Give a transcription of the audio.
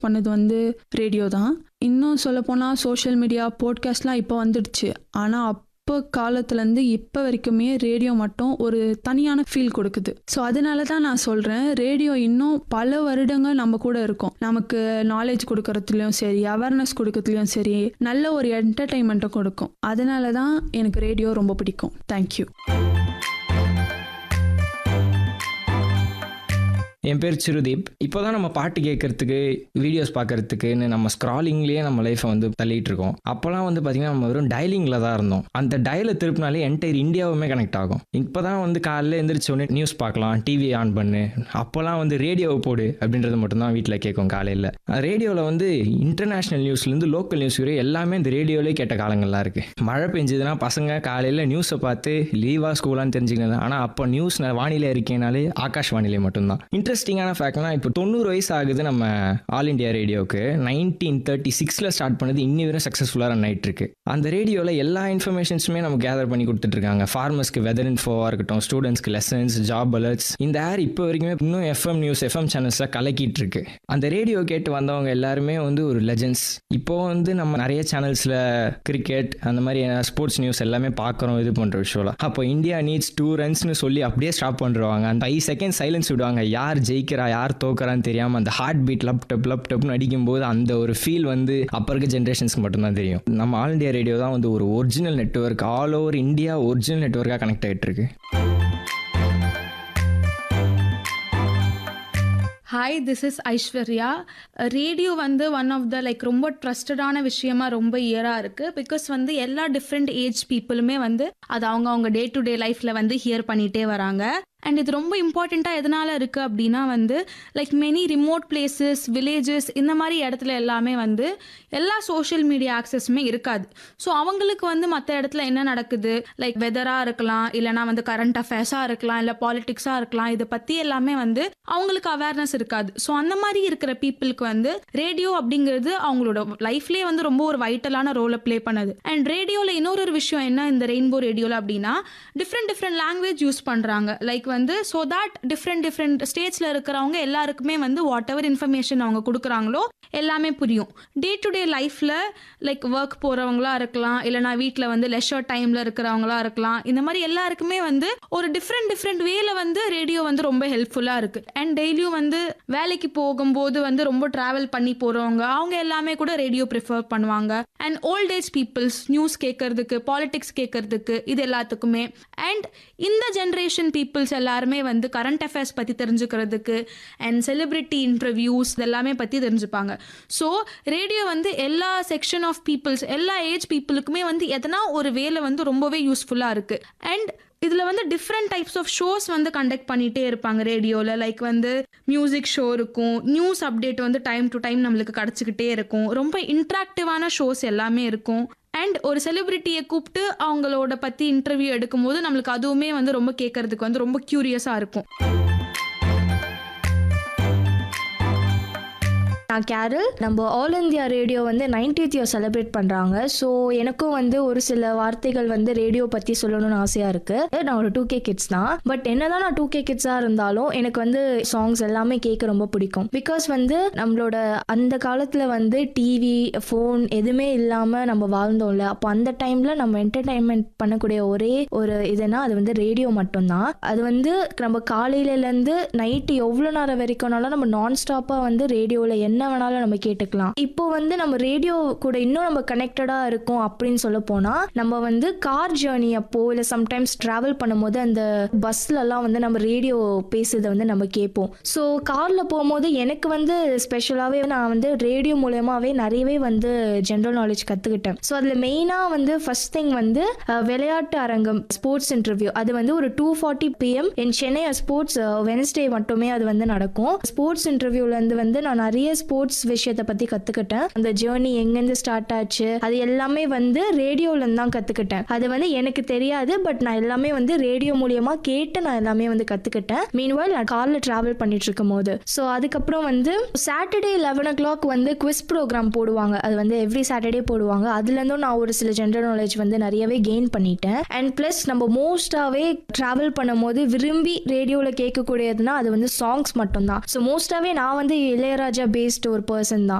பண்ணது வந்து ரேடியோ தான் இன்னும் சொல்லப்போனால் சோஷியல் மீடியா போட்காஸ்ட்லாம் இப்போ வந்துடுச்சு ஆனால் அப்போ காலத்துலேருந்து இப்போ வரைக்குமே ரேடியோ மட்டும் ஒரு தனியான ஃபீல் கொடுக்குது ஸோ அதனால தான் நான் சொல்கிறேன் ரேடியோ இன்னும் பல வருடங்கள் நம்ம கூட இருக்கும் நமக்கு நாலேஜ் கொடுக்கறதுலையும் சரி அவேர்னஸ் கொடுக்கறதுலையும் சரி நல்ல ஒரு என்டர்டைன்மெண்ட்டை கொடுக்கும் அதனால தான் எனக்கு ரேடியோ ரொம்ப பிடிக்கும் தேங்க்யூ என் பேர் சிறுதீப் இப்போ தான் நம்ம பாட்டு கேட்கறதுக்கு வீடியோஸ் பார்க்கறதுக்குன்னு நம்ம ஸ்க்ராலிங்லேயே நம்ம லைஃப்பை வந்து தள்ளிட்டு இருக்கோம் அப்போலாம் வந்து பார்த்திங்கன்னா நம்ம வெறும் டயலிங்கில் தான் இருந்தோம் அந்த டயலை திருப்பினாலே என்டையர் இந்தியாவுமே கனெக்ட் ஆகும் இப்போ தான் வந்து காலையில் எந்திரிச்ச உடனே நியூஸ் பார்க்கலாம் டிவி ஆன் பண்ணு அப்போல்லாம் வந்து ரேடியோவை போடு அப்படின்றது மட்டும்தான் வீட்டில் கேட்கும் காலையில் ரேடியோவில் வந்து இன்டர்நேஷ்னல் நியூஸ்லேருந்து லோக்கல் நியூஸ் வரை எல்லாமே இந்த ரேடியோவிலே கேட்ட காலங்கள்லாம் இருக்குது மழை பெஞ்சதுன்னா பசங்க காலையில் நியூஸை பார்த்து லீவா ஸ்கூலான்னு தெரிஞ்சுக்கிறது ஆனால் அப்போ நியூஸ் வானிலை இருக்கேனாலே ஆகாஷ் வானிலை மட்டும்தான் இன்ட்ரெஸ்டிங்கான ஃபேக்ட்னா இப்போ தொண்ணூறு வயசு ஆகுது நம்ம ஆல் இண்டியா ரேடியோவுக்கு நைன்டீன் தேர்ட்டி சிக்ஸில் ஸ்டார்ட் பண்ணது இன்னி வரை சக்ஸஸ்ஃபுல்லாக ரன் ஆயிட்டு இருக்கு அந்த ரேடியோவில் எல்லா இன்ஃபர்மேஷன்ஸுமே நம்ம கேதர் பண்ணி கொடுத்துட்டு இருக்காங்க ஃபார்மர்ஸ்க்கு வெதர் இன்ஃபோவாக இருக்கட்டும் ஸ்டூடெண்ட்ஸ்க்கு லெசன்ஸ் ஜாப் அலர்ட்ஸ் இந்த ஏர் இப்போ வரைக்குமே இன்னும் எஃப்எம் நியூஸ் எஃப்எம் சேனல்ஸில் கலக்கிட்டு இருக்கு அந்த ரேடியோ கேட்டு வந்தவங்க எல்லாருமே வந்து ஒரு லெஜெண்ட்ஸ் இப்போ வந்து நம்ம நிறைய சேனல்ஸில் கிரிக்கெட் அந்த மாதிரி ஸ்போர்ட்ஸ் நியூஸ் எல்லாமே பார்க்குறோம் இது பண்ணுற விஷயம்லாம் அப்போ இந்தியா நீட்ஸ் டூ ரன்ஸ்னு சொல்லி அப்படியே ஸ்டாப் பண்ணுறாங்க அந்த ஃபைவ் செகண்ட் சைலன்ஸ் விடுவாங்க யார் ஜெயிக்கிறா யார் தோக்குறான்னு தெரியாமல் அந்த heart beat lub dub lub டப்னு அடிக்கும்போது அந்த ஒரு ஃபீல் வந்து அப்போ இருக்க ஜென்ரேஷன்ஸ்க்கு மட்டும்தான் தெரியும் நம்ம ஆல் இண்டியா ரேடியோ தான் வந்து ஒரு original network all over India original நெட்ஒர்க்காக கனெக்ட் ஆகிட்டு இருக்கு hi this is Aishwarya radio வந்து ஒன் ஆஃப் த லைக் ரொம்ப ட்ரஸ்டடான விஷயமா ரொம்ப இயராக இருக்குது பிகாஸ் வந்து எல்லா டிஃப்ரெண்ட் ஏஜ் பீப்புளுமே வந்து அது அவங்க அவங்க டே டு டே லைஃப்பில் வந்து ஹியர் பண்ணிகிட்டே வராங்க அண்ட் இது ரொம்ப இம்பார்ட்டண்ட்டாக எதனால் இருக்குது அப்படின்னா வந்து like many remote places villages இந்த மாதிரி இடத்துல எல்லாமே வந்து எல்லா சோஷியல் மீடியா ஆக்சஸுமே இருக்காது ஸோ அவங்களுக்கு வந்து மற்ற இடத்துல என்ன நடக்குது லைக் வெதராக இருக்கலாம் இல்லைனா வந்து கரண்ட் அஃபேர்ஸாக இருக்கலாம் இல்லை பாலிட்டிக்ஸாக இருக்கலாம் இதை பற்றி எல்லாமே வந்து அவங்களுக்கு அவேர்னஸ் இருக்காது ஸோ அந்த மாதிரி இருக்கிற பீப்புளுக்கு வந்து ரேடியோ அப்படிங்கிறது அவங்களோட லைஃப்லேயே வந்து ரொம்ப ஒரு வைட்டலான ரோலை ப்ளே பண்ணுது அண்ட் ரேடியோவில் இன்னொரு ஒரு விஷயம் என்ன இந்த ரெயின்போ ரேடியோவில் அப்படின்னா டிஃப்ரெண்ட் டிஃப்ரெண்ட் லாங்குவேஜ் யூஸ் பண்ணுறாங்க லைக் வந்து ஸோ தட் டிஃப்ரெண்ட் டிஃப்ரெண்ட் ஸ்டேட்ஸில் இருக்கிறவங்க எல்லாருக்குமே வந்து வாட் எவர் இன்ஃபர்மேஷன் அவங்க கொடுக்குறாங்களோ எல்லாமே புரியும் டே டு டே லைஃப்பில் லைக் ஒர்க் போகிறவங்களா இருக்கலாம் இல்லைனா வீட்டில் வந்து லெஷர் டைமில் இருக்கிறவங்களா இருக்கலாம் இந்த மாதிரி எல்லாருக்குமே வந்து ஒரு டிஃப்ரெண்ட் டிஃப்ரெண்ட் வேல வந்து ரேடியோ வந்து ரொம்ப ஹெல்ப்ஃபுல்லாக இருக்குது அண்ட் டெய்லியும் வந்து வேலைக்கு போகும்போது வந்து ரொம்ப ட்ராவல் பண்ணி போகிறவங்க அவங்க எல்லாமே கூட ரேடியோ ப்ரிஃபர் பண்ணுவாங்க and old age peoples news கேட்கறதுக்கு பாலிடிக்ஸ் கேட்கறதுக்கு இது எல்லாத்துக்குமே அண்ட் இந்த ஜென்ரேஷன் பீப்புள்ஸ் எல்லாருமே வந்து கரண்ட் அஃபேர்ஸ் பற்றி தெரிஞ்சுக்கிறதுக்கு அண்ட் செலிபிரிட்டி இன்டர்வியூஸ் இதெல்லாமே பற்றி தெரிஞ்சுப்பாங்க ஸோ ரேடியோ வந்து எல்லா செக்ஷன் ஆஃப் பீப்புள்ஸ் எல்லா ஏஜ் பீப்புளுக்குமே வந்து எதனா ஒரு வேலை வந்து ரொம்பவே யூஸ்ஃபுல்லாக இருக்குது அண்ட் இதில் வந்து டிஃப்ரெண்ட் டைப்ஸ் ஆஃப் ஷோஸ் வந்து கண்டக்ட் பண்ணிகிட்டே இருப்பாங்க ரேடியோவில் லைக் வந்து மியூசிக் ஷோ இருக்கும் நியூஸ் அப்டேட் வந்து டைம் டு டைம் நம்மளுக்கு கிடச்சிக்கிட்டே இருக்கும் ரொம்ப இன்ட்ராக்டிவான ஷோஸ் எல்லாமே இருக்கும் அண்ட் ஒரு செலிபிரிட்டியை கூப்பிட்டு அவங்களோட பற்றி இன்டர்வியூ எடுக்கும்போது நம்மளுக்கு அதுவுமே வந்து ரொம்ப கேட்கறதுக்கு வந்து ரொம்ப க்யூரியஸாக இருக்கும் நான் கேரல் நம்ம ஆல் இந்தியா ரேடியோ வந்து நைன்டீத் இயர் செலிப்ரேட் பண்ணுறாங்க ஸோ எனக்கும் வந்து ஒரு சில வார்த்தைகள் வந்து ரேடியோ பற்றி சொல்லணும்னு ஆசையாக இருக்குது நான் ஒரு டூ கே கிட்ஸ் தான் பட் என்னதான் நான் டூ கே கிட்ஸாக இருந்தாலும் எனக்கு வந்து சாங்ஸ் எல்லாமே கேட்க ரொம்ப பிடிக்கும் பிகாஸ் வந்து நம்மளோட அந்த காலத்தில் வந்து டிவி ஃபோன் எதுவுமே இல்லாமல் நம்ம வாழ்ந்தோம்ல அப்போ அந்த டைமில் நம்ம என்டர்டைன்மெண்ட் பண்ணக்கூடிய ஒரே ஒரு இதுனா அது வந்து ரேடியோ மட்டும்தான் அது வந்து நம்ம காலையிலேருந்து நைட்டு எவ்வளோ நேரம் வரைக்கும்னாலும் நம்ம நான் ஸ்டாப்பாக வந்து ரேடியோவில் என்ன வேணாலும் நம்ம கேட்டுக்கலாம் இப்போ வந்து நம்ம ரேடியோ கூட இன்னும் நம்ம கனெக்டடாக இருக்கோம் அப்படின்னு சொல்ல போனால் நம்ம வந்து கார் ஜேர்னி அப்போ இல்லை சம்டைம்ஸ் ட்ராவல் பண்ணும்போது அந்த பஸ்லலாம் வந்து நம்ம ரேடியோ பேசுறதை வந்து நம்ம கேட்போம் ஸோ காரில் போகும்போது எனக்கு வந்து ஸ்பெஷலாகவே நான் வந்து ரேடியோ மூலயமாவே நிறையவே வந்து ஜென்ரல் நாலேஜ் கற்றுக்கிட்டேன் ஸோ அதில் மெயினாக வந்து ஃபர்ஸ்ட் திங் வந்து அஹ், விளையாட்டு அரங்கம் ஸ்போர்ட்ஸ் இன்டர்வியூ அது வந்து ஒரு டூ ஃபார்ட்டி பிஎம் என் சென்னை ஸ்போர்ட்ஸ் வெனஸ்டே மட்டுமே அது வந்து நடக்கும் ஸ்போர்ட்ஸ் இன்டர்வியூலேருந்து வந்து நான் நிறைய ஸ்போர்ட்ஸ் விஷயத்தை பற்றி கற்றுக்கிட்டேன் அந்த ஜேர்னி எங்கேருந்து ஸ்டார்ட் ஆச்சு அது எல்லாமே வந்து ரேடியோலேருந்து தான் கற்றுக்கிட்டேன் அது வந்து எனக்கு தெரியாது பட் நான் எல்லாமே வந்து ரேடியோ மூலியமாக கேட்டு நான் எல்லாமே வந்து கற்றுக்கிட்டேன் மீன்வாயில் நான் காரில் ட்ராவல் பண்ணிட்டு இருக்கும் போது ஸோ அதுக்கப்புறம் வந்து சாட்டர்டே லெவன் ஓ கிளாக் வந்து குவிஸ் ப்ரோக்ராம் போடுவாங்க அது வந்து எவ்ரி சாட்டர்டே போடுவாங்க அதுலேருந்தும் நான் ஒரு சில ஜென்ரல் நாலேஜ் வந்து நிறையவே கெயின் பண்ணிட்டேன் அண்ட் ப்ளஸ் நம்ம மோஸ்டாகவே ட்ராவல் பண்ணும்போது விரும்பி ரேடியோவில் கேட்கக்கூடியதுன்னா அது வந்து சாங்ஸ் மட்டும்தான் ஸோ மோஸ்டாகவே நான் வந்து இளையராஜா பேஸ்ட் எக்ஸ்பீரியன்ஸ்டு ஒரு பர்சன் தான்